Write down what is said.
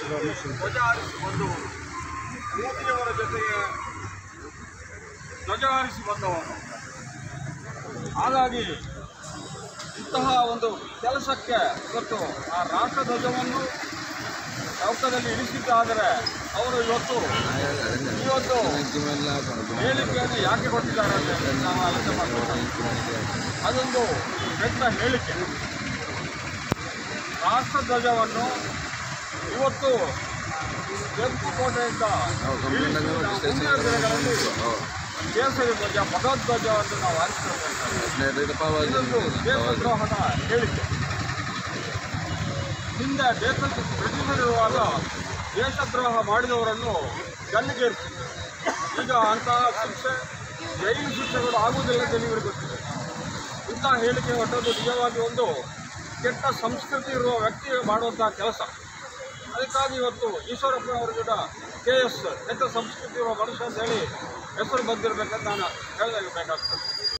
ಧ್ವಜ ಹಾರಿಸಿ ಬಂದವರು ಮೋದಿಯವರ ಜೊತೆಗೆ ಧ್ವಜ ಹಾರಿಸಿ ಬಂದವನು ಹಾಗಾಗಿ ಇಂತಹ ಒಂದು ಕೆಲಸಕ್ಕೆ ಇವತ್ತು ಆ ರಾಷ್ಟ್ರ ಧ್ವಜವನ್ನು ಚೌಕದಲ್ಲಿ ಇಳಿಸಿದ್ದಾದರೆ ಅವರು ಇವತ್ತು ಇವತ್ತು ಹೇಳಿಕೆಯನ್ನು ಯಾಕೆ ಕೊಟ್ಟಿದ್ದಾರೆ ಅಂತ ನಾವು ಆಲೋಚನೆ ಮಾಡಬೇಕು ಅದೊಂದು ಕೆಟ್ಟ ಹೇಳಿಕೆ ರಾಷ್ಟ್ರ ಧ್ವಜವನ್ನು ಇವತ್ತು ಕೆಂಪು ಕೋಟೆಯಿಂದ ಇಳಿಸಿ ನಾವು ಮುಂದಿನ ದಿನಗಳಲ್ಲಿ ಕೇಸರಿ ಧ್ವಜ ಭಗವಧ್ವಜವನ್ನು ನಾವು ಆರಿಸಬೇಕಾಗ್ತದೆ ಇದೊಂದು ದೇಶದ್ರೋಹದ ಹೇಳಿಕೆ ಹಿಂದೆ ದೇಶ ಬ್ರಿಟಿಷರಿರುವಾಗ ದೇಶದ್ರೋಹ ಮಾಡಿದವರನ್ನು ಗಲ್ಲಿಗೇರಿಸಿದ್ರು ಈಗ ಅಂತಹ ಶಿಕ್ಷೆ ಜೈಲು ಶಿಕ್ಷೆಗಳು ಆಗುವುದಿಲ್ಲ ಅಂತ ಇವರಿಗೆ ಗೊತ್ತಿದೆ ಇಂತಹ ಹೇಳಿಕೆ ಹೊಟ್ಟದ್ದು ನಿಜವಾಗಿ ಒಂದು ಕೆಟ್ಟ ಸಂಸ್ಕೃತಿ ಇರುವ ವ್ಯಕ್ತಿ ಮಾಡುವಂತಹ ಕೆಲಸ ಅದಕ್ಕಾಗಿ ಇವತ್ತು ಈಶ್ವರಪ್ಪ ಅವರ ಕೂಡ ಕೆ ಎಸ್ ಕೆಟ್ಟ ಸಂಸ್ಕೃತಿ ಇರುವ ಮನುಷ್ಯ ಅಂತ ಹೇಳಿ ಹೆಸರು ಬಂದಿರಬೇಕಂತ ನಾನು ಹೇಳಬೇಕಾಗ್ತದೆ